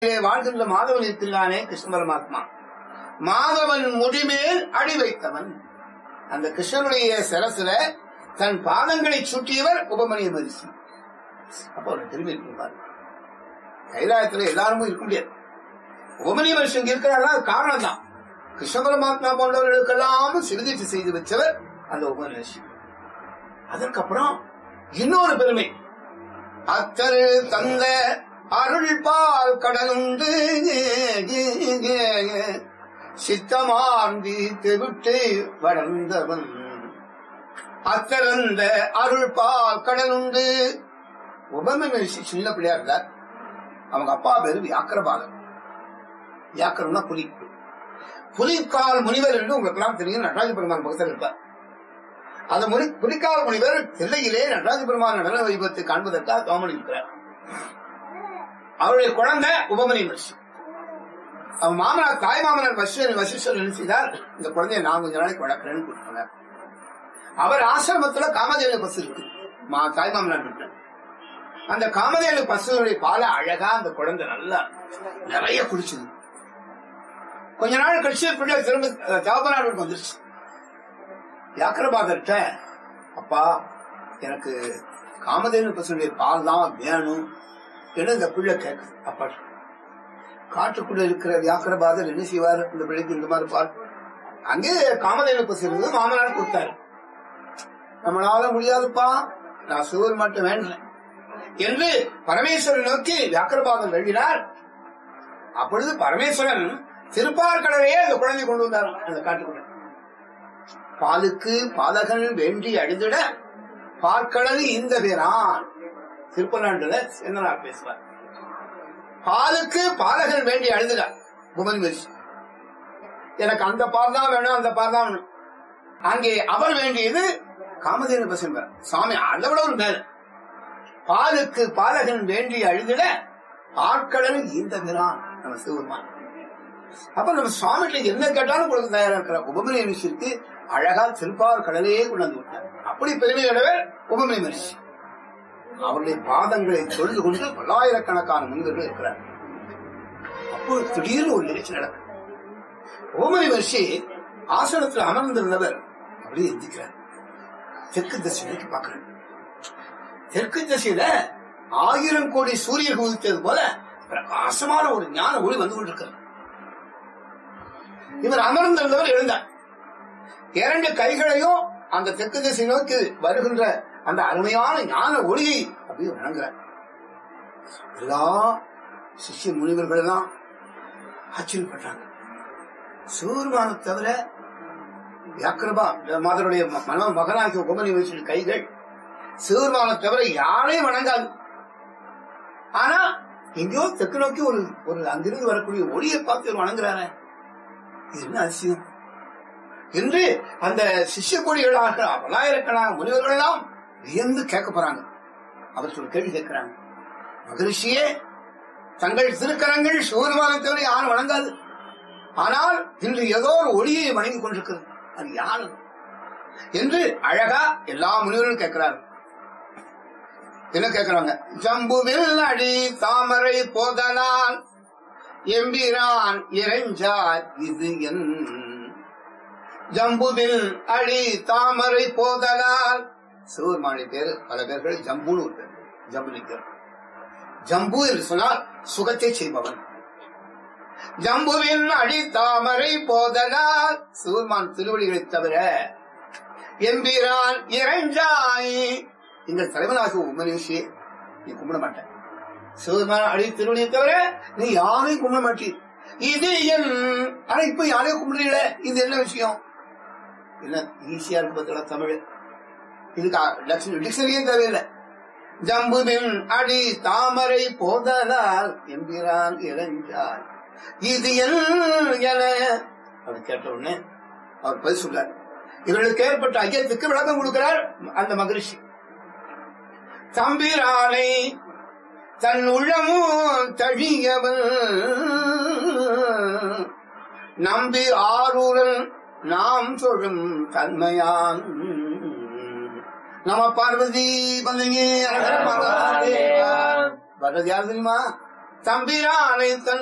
வாழ்கின்ற மாதவன் இருக்கிறானே கிருஷ்ண பரமாத்மா மாதவன் முடிமேல் அடி வைத்தவன் அந்த கிருஷ்ணனுடைய சிரசுல தன் பாதங்களை சுட்டியவர் உபமணிய மரிசி அப்ப ஒரு திரும்பி இருப்பார் கைலாயத்துல எல்லாருமே இருக்க முடியாது உபமணிய மரிசி இங்க இருக்கிறாரா அது காரணம் தான் கிருஷ்ண பரமாத்மா போன்றவர்களுக்கெல்லாம் சிறுதீட்டு செய்து வச்சவர் அந்த உபமணிய மரிசி அதற்கப்புறம் இன்னொரு பெருமை அத்தரு தந்த அருள் பால் கடலுண்டு சித்தமாந்தி தெவிட்டு வளர்ந்தவன் அத்தரந்த அருள் பால் கடலுண்டு உபமை சின்ன பிள்ளையா இருந்தார் அவங்க அப்பா பேரு வியாக்கரபாலன் வியாக்கரம்னா புலி புலிக்கால் முனிவர் என்று உங்களுக்கு எல்லாம் தெரியும் நடராஜ பெருமான் பக்கத்தில் இருப்பார் அந்த முனி புலிக்கால் முனிவர் தில்லையிலே நடராஜ பெருமான் நடன வைபத்தை காண்பதற்காக கவனம் இருக்கிறார் அவருடைய குழந்தை உபமணி மரிசி அவன் மாமனார் தாய் மாமனார் வசிஷ்டர் வசிஷ்டர் என்ன செய்தார் இந்த குழந்தைய நான் கொஞ்ச நாளைக்கு வளர்க்கிறேன்னு கொடுத்தாங்க அவர் ஆசிரமத்துல காமதேனு பசு இருக்கு மா தாய் மாமனார் இருக்கு அந்த காமதேனு பசுடைய பால அழகா அந்த குழந்தை நல்லா நிறைய குடிச்சது கொஞ்ச நாள் கழிச்சு பிள்ளை திரும்ப தகப்பனாருக்கு வந்துருச்சு வியாக்கரபாதர்கிட்ட அப்பா எனக்கு காமதேனு பசுடைய பால் தான் வேணும் என்று இந்த பிள்ளை கேட்குது அப்பா காட்டுக்குள்ள இருக்கிற வியாக்கரபாதர் என்ன செய்வார் இந்த பிள்ளைக்கு இந்த மாதிரி பால் அங்கே காமதேனு பசு இருந்தது மாமனார் கொடுத்தாரு நம்மளால முடியாதுப்பா நான் சுவர் மட்டும் வேண்டேன் என்று பரமேஸ்வரன் நோக்கி வியாக்கரபாதன் எழுதினார் அப்பொழுது பரமேஸ்வரன் திருப்பார்கடலையே அந்த குழந்தை கொண்டு வந்தார் அந்த காட்டுக்குள்ள பாலுக்கு பாலகன் வேண்டி அழிந்திட பார்க்கடல் இந்த பேரான் திருப்பலாண்டுல சென்னனார் பேசுவார் பாலுக்கு பாலகன் வேண்டி அழுதுகிறார் புமன் மரிசி எனக்கு அந்த பால் தான் வேணும் அந்த பால் தான் வேணும் அங்கே அவர் வேண்டியது காமதேனு பசும்பர் சுவாமி அதை விட ஒரு மேல பாலுக்கு பாலகன் வேண்டி அழுதிட ஆட்கடல் இந்த பிரான் நம்ம சிவருமான் அப்ப நம்ம சுவாமிகிட்ட என்ன கேட்டாலும் கொடுக்க தயாரா இருக்கிற உபமணி மரிசிற்கு அழகா திருப்பார் கடலையே கொண்டாந்து விட்டார் அப்படி பெருமையுள்ளவர் உபமணி மரிசி அவருடைய பாதங்களை தொழுது கொண்டு பல்லாயிரக்கணக்கான முனிவர்கள் இருக்கிறார் அப்போ திடீர்னு ஒரு நிகழ்ச்சி நடக்கும் ஓமனி வரிசை ஆசனத்தில் அமர்ந்திருந்தவர் அப்படியே எந்திக்கிறார் தெற்கு திசை நோக்கி பார்க்கிறார் தெற்கு திசையில ஆயிரம் கோடி சூரியன் உதித்தது போல பிரகாசமான ஒரு ஞான ஒளி வந்து கொண்டிருக்கிறார் இவர் அமர்ந்திருந்தவர் எழுந்தார் இரண்டு கைகளையும் அந்த தெற்கு திசை நோக்கி வருகின்ற அந்த அருமையான ஞான ஒளியை அப்படியே வணங்குறார் எல்லா சிஷ்ய முனிவர்கள் எல்லாம் ஆச்சரியப்படுறாங்க சிவபெருமானை தவிர வியாக்கிரபா மாதருடைய மன மகனாகிய உபமணி வச்சிருக்க கைகள் சிவபெருமானை தவிர யாரையும் வணங்காது ஆனா எங்கேயோ தெற்கு நோக்கி ஒரு ஒரு அங்கிருந்து வரக்கூடிய ஒளியை பார்த்து இவர் வணங்குறாரு இது என்ன அதிசயம் என்று அந்த சிஷ்ய கொடிகளாக பல்லாயிரக்கணக்கான முனிவர்கள் எல்லாம் வியந்து கேட்க போறாங்க அவர் சொல்ல கேள்வி கேட்கிறாங்க மகரிஷியே தங்கள் திருக்கரங்கள் சிவபெருமானை தவிர யாரும் வணங்காது ஆனால் இன்று ஏதோ ஒரு ஒளியை வணங்கிக் கொண்டிருக்கிறது அது யாரு என்று அழகா எல்லா முனிவர்களும் கேட்கிறார் என்ன கேட்கிறாங்க ஜம்புவில் அடி தாமரை போதனால் எம்பிரான் இறைஞ்சார் இது என் ஜம்புவில் அடி தாமரை போதலால் சிவபெருமானுடைய பேரு பல பேர்கள் ஜம்புன்னு ஒரு பேர் ஜம்பு நிற்கிறார் ஜம்பு என்று சொன்னால் சுகத்தை செய்பவன் ஜம்புவின் அடி தாமரை போதலால் சிவபெருமான் திருவடிகளை தவிர எம்பிரான் இறைஞ்சாய் எங்கள் தலைவனாக உமனிஷி நீ கும்பிட மாட்டேன் சிவபெருமான் அடி திருவடியை தவிர நீ யாரையும் கும்பிட மாட்டீர் இது என் ஆனா இப்ப யாரையும் கும்பிடுறீங்களே இது என்ன விஷயம் என்ன ஈஸியா இருக்கு பார்த்தா தமிழ் இதுக்கு டிக்ஷனரியே தேவையில்லை ஜம்புவின் அடி தாமரை போதலால் எம்பிரான் இறைஞ்சார் இது என அவர் கேட்ட உடனே அவர் பதில் சொல்றார் இவர்களுக்கு ஏற்பட்ட ஐயத்துக்கு விளக்கம் கொடுக்கிறார் அந்த மகரிஷி தம்பிரானை தன் உள்ளமும் தழியவன் நம்பி ஆரூரன் நாம் சொல்லும் தன்மையான் நம பார்வதி பந்தங்கே வர்றது யார் தெரியுமா தம்பிரானை தன்